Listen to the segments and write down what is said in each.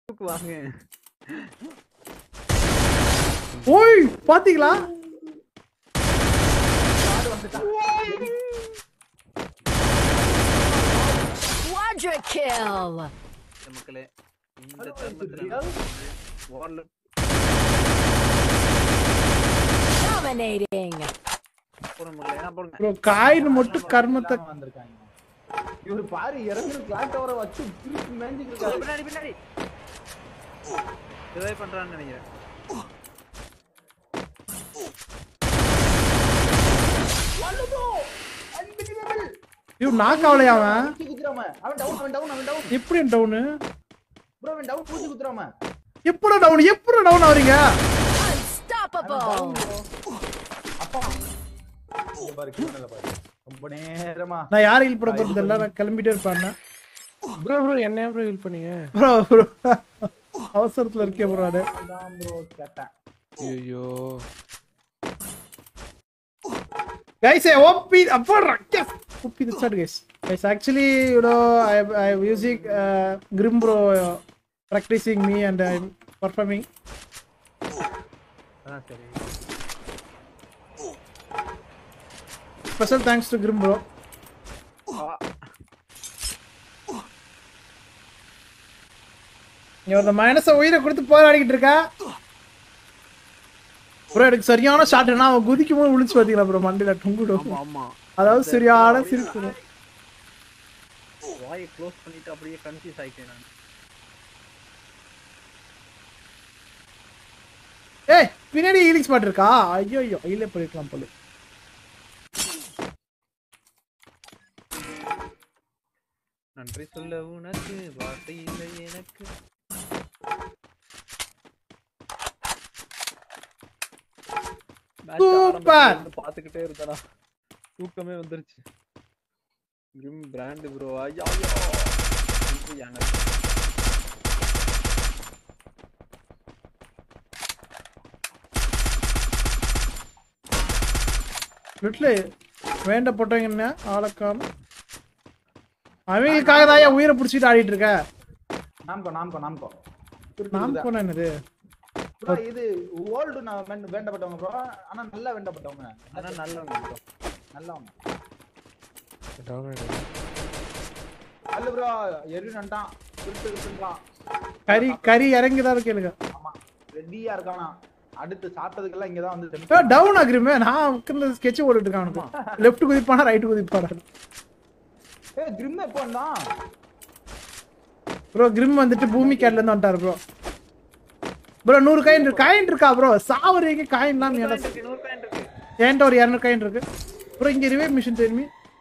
தூக்கு வாங்க ஓய் பாத்தீங்களா Quadra kill. இந்த மக்களே இந்த தருணத்துல வார்ல Dominating. போற மக்களே என்ன போடுங்க ப்ரோ காயின் மட்டும் கர்மத்தை வந்திருக்காங்க இவரு பாரு இறங்குற கிளாக் டவரை வச்சு திருப்பி மேஞ்சிட்டு இருக்காரு பின்னாடி பின்னாடி ரிவைவ் பண்றான்னு நினைக்கிறேன் ஐயோ நாக் ஆகலையா அவன் பூச்சி குத்துறாம அவன் டவுன் அவன் டவுன் அவன் டவுன் எப்படி டவுனு ப்ரோ அவன் டவுன் பூச்சி குத்துறாம எப்படா டவுன் எப்படா டவுன் ஆவறீங்க Unstoppable. அப்பா இங்க பாரு கிணறுல பாரு ரொம்ப நேரமா நான் யாரை ஹீல் பண்ண போறது தெரியல நான் கிளம்பிட்டே இருப்பேன் ப்ரோ ப்ரோ என்ன ப்ரோ ஹெல்ப் பண்ணீங்க ப்ரோ ப்ரோ அவசரத்துல இருக்கேன் ப்ரோ நானு தான் ப்ரோ கேட்டேன் ஐயோ guys i hope it அப்பா yes hope it start guys guys actually you know i i am using uh, grim bro uh, practicing me and i'm performing அதான் சரி special thanks to grim bro நீ ஒரு minus உயிரை கொடுத்து போராடிக்கிட்டு இருக்கா bro எனக்கு சரியான ஷாட் என்ன அவன் குதிக்கும் போது விழிச்சு பாத்தீங்களா ப்ரோ மண்டையில டுங்குடும் ஆமா ஆமா அதாவது சரியான சிரிப்பு வாயை க்ளோஸ் பண்ணிட்டு அப்படியே கன்ஃபியூஸ் ஆயிட்டேன் நான் ஏய் பின்னாடி ஹீலிங் ஸ்பாட் இருக்கா ஐயோ ஐயோ ஹீலே பண்ணிருக்கலாம் போல நன்றி சொல்ல உனக்கு வார்த்தை இல்லை எனக்கு Match Super. ஆரம்பத்துல இருந்து பார்த்துக்கிட்டே இருந்தானா தூக்கமே வந்துருச்சு கிரிம் பிராண்ட் ப்ரோ ஐயா ஐயா நன்றி எனக்கு லிட்ல வேண்டப்பட்டவங்க என்ன ஆளக்காம அவங்களுக்காக தான் ஏன் உயிரை பிடிச்சிட்டு ஆடிட்டு இருக்க நாம்கோ நாம்கோ நாம்கோ நான் போன என்னது ப்ரோ இது ஓல்டு நான் வேண்ட- வேண்டப்பட்டவங்க ப்ரோ ஆனா நல்லா வேண்டப்பட்டவங்க ஆனா நல்லவங்க bro. நல்லவங்க டவுன் ஆயிடுச்சு அல்ல ப்ரோ எரி நண்டான் திருட்டு இருக்குன்றான் கறி கறி இறங்கி தான் கேளுங்க ஆமா ரெடியா இருக்கானா அடுத்து சாப்பிட்டதுக்கெல்லாம் இங்கதான் வந்து tempt டவுன் ஆகுறமே நான் ஸ்கெட்ச் போட்டுட்டு இருக்கேன் அவனுக்கு லெஃப்ட் குதிப்பானா ரைட் குதிப்பானா ஏய் கிரிம் எப்போ வந்தான் ப்ரோ கிரிம் வந்துட்டு பூமி கேட்ல இருந்து வந்துட்டாரு ப்ரோ ப்ரோ நூறு காயின் இருக்கு காயின் இருக்கா ப்ரோ சாவரீங்க காயின்லாம் நீ என்ன இருக்கு, நூறு பாயிண்ட் இருக்கு என்கிட்ட ஒரு இரநூறு காயின் இருக்கு ப்ரோ இங்க ரிவே மிஷின் தெரியுமே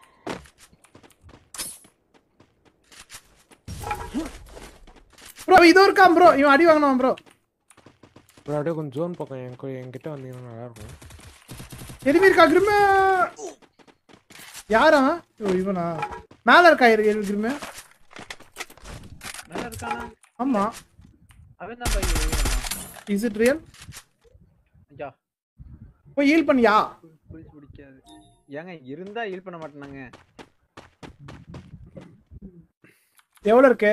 ப்ரோ இதோ இருக்கான் ப்ரோ இவன் அடி வாங்கினான் ப்ரோ ப்ரோ அப்படியே கொஞ்சம் ஜோன் பக்கம் என் கோ- என்கிட்ட வந்தீங்கன்னா நல்லா இருக்கும் எனிமி இருக்கா கிரிம யாரா ஓ இவனா மேல இருக்கா இருக்கு கிரிம நல்லா இருக்கானா ஆமா அவன் தான் பையன் இஸ் இட் ரியல் ஐயா போய் ஹீல் பண்ணியா புடிச்சு பிடிக்காது ஏங்க இருந்தா ஹீல் பண்ண மாட்டேனாங்க எவ்வளவு இருக்கு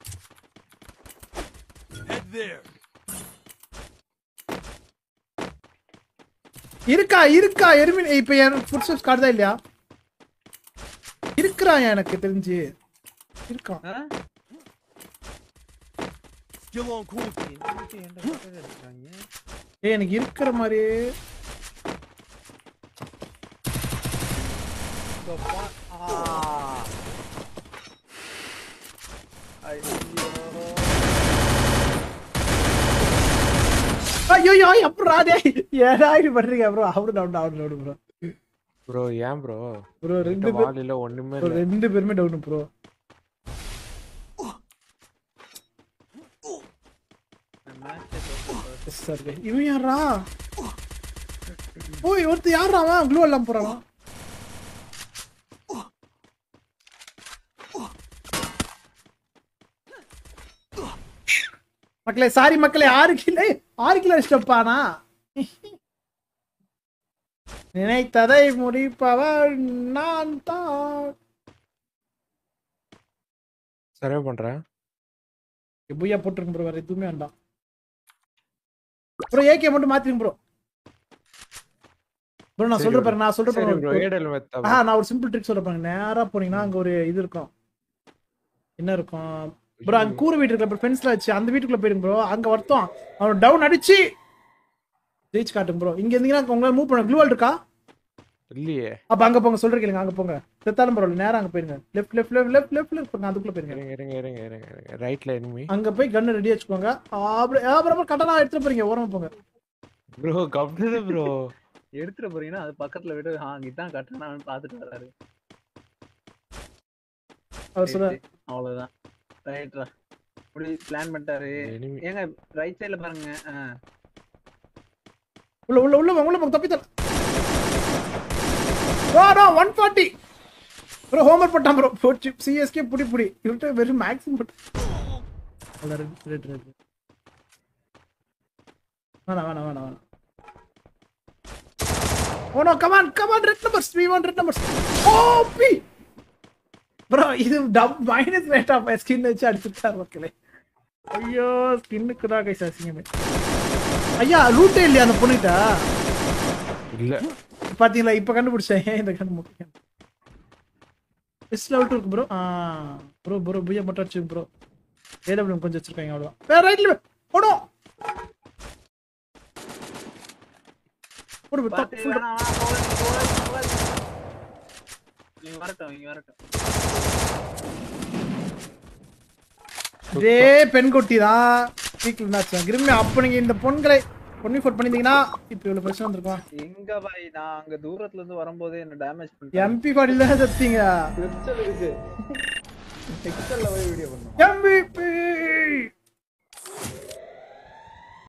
இருக்கா இருக்கா எருமி இப்ப என் ஃபுட் ஸ்டெப்ஸ் காட்டுதா இல்லையா இருக்கிறான் எனக்கு தெரிஞ்சு இருக்கான் ஆ? என்னத்துக்கு என்கிட்ட photo எடுக்குறாங்க? ஏய் எனக்கு இருக்கிற மாதிரியே இதோ பா- ஆ. ஐயோ. ஐயோ ஐயோ எப்படா டேய் ஏடா இப்படி பண்றீங்க ப்ரோ அவரு down down down bro bro ஏன் ப்ரோ ப்ரோ ரெண்டு பேர் வால் இல்ல ஒண்ணுமே bro, இல்ல ரெண்டு பேருமே டவுன் ப்ரோ நான் match ஏ தோத்துட்டேன். சார் இவன் யாரா ஓய் ஒருத்தர் யாரா அவன் க்ளூ எல்லாம் போறான் மக்களே சாரி மக்களே ஆறு கிலோ ஆறு கிலோ ஸ்டெப்பானா நினைத்ததை முடிப்பவன் நான் தான் சர்வே பண்றேன் புய்யா போட்டுருங்க ப்ரோ வேற எதுவுமே வேண்டாம் ப்ரோ ஏகே மட்டும் மாத்திருங்க ப்ரோ ப்ரோ நான் சரி சொல்றேன் bro. பாருங்க நான் சொல்றேன் சரி பாருங்க ப்ரோ ஒரு- ஏடல் மெத்தா ஆ நான் ஒரு சிம்பிள் ட்ரிக் சொல்றேன் பாருங்க நேரா போனீங்கன்னா அங்க ஒரு இது இருக்கும் என்ன இருக்கும் ப்ரோ அங்க கூரை வீட்டு இருக்குல்ல ப்ரோ ஃபென்ஸ்ல வச்சு அந்த வீட்டுக்குள்ள போயிருங்க ப்ரோ அங்க வருத்தம் அவன் டவுன் அடிச்சு ஜெயிச்சு காட்டுங்க ப்ரோ இங்க இருந்தீங்கன்னா உங்களால மூவ் பண்ண க்ளூவால் இருக்கா இல்லையே அப்ப அங்க போங்க சொல்ற கேளுங்க அங்க போங்க செத்தாலும் பரவாயில்ல நேரா அங்க போயிருங்க left left left left left left போங்க அதுக்குள்ள போயிருங்க இருங்க இருங்க இருங்க இருங்க இருங்க ரைட்ல எனிமி அங்க போய் கன் ரெடி வச்சுக்கோங்க அப்படி அப்புறம் கட்டணா எடுத்துட்டு போறீங்க ஓரமா போங்க ப்ரோ கப்னது ப்ரோ எடுத்துட்டு போறீங்கன்னா அது பக்கத்துல விட்டு ஆ இதான் கட்டணான்னு பாத்துட்டு வராரு அவர் சொல்ல சரி, அவ்வளவுதான் ரைட்ரா இப்படி பிளான் பண்ணிட்டாரு எனிமி ஏங்க ரைட் சைடுல பாருங்க ஆ. உள்ள உள்ள உள்ள போங்க, உள்ள போங்க தப்பி தர ப்ரோ நோ 140 ப்ரோ ஹோம்வொர்க் பண்ணான் ப்ரோ போச்சு சிஎஸ்கே புடி புடி இவர்ட்ட வெறும் மேக்ஸிமம் போட்டு அவ்வளோ ரெட் ரெட் ரெட் வேணாம் வேணாம் வேணாம் வேணாம் oh no come on come on red numbers we want red numbers OP bro இது டப் மைனஸ் ரேட் ஆஃப் ஸ்கின் வச்சு அடிச்சுட்டார் மக்களே ஐயோ ஸ்கின்னுக்கு தான் கைஸ் அசிங்கமே ஐயா லூட்டே இல்லையா அந்த பொண்ணுகிட்ட இல்ல பாத்தீங்களா இப்ப கண்டுபிடிச்சேன் ஏன் இந்த கண்டு முக்கியம் பெஸ்ட் லெவல் இருக்கு ப்ரோ ஆ ப்ரோ ப்ரோ புய்யா மட்டும் அடிச்சு ப்ரோ ஏடபிள்யூ கொஞ்சம் வச்சிருக்காங்க அவ்வளோ வேற ரைட்ல போடும் போடு பாத்து, full வேணாம், வேணாம், போகாதீங்க, போகாதீங்க, போகாதீங்க. இங்க வரட்டும் இங்க வரட்டும் இதே பெண் கொட்டி தான் வீக்கில் என்னாச்சு கிருமி அப்ப நீங்க இந்த பொண்களை பொண்ணி ஃபோட் பண்ணிருந்தீங்கன்னா இப்போ இவ்வளவு பிரச்சனை வந்திருக்கும் எங்க பாய் நான் அங்க தூரத்துல இருந்து வரும்போதே என்ன டேமேஜ் பண்ணிட்டேன் எம்பி ஃபார்ட்டில தான் சத்தீங்க வெப்சல் இருக்கு எக்ஸல்ல போய் வீடியோ பண்ணும் எம்பிபி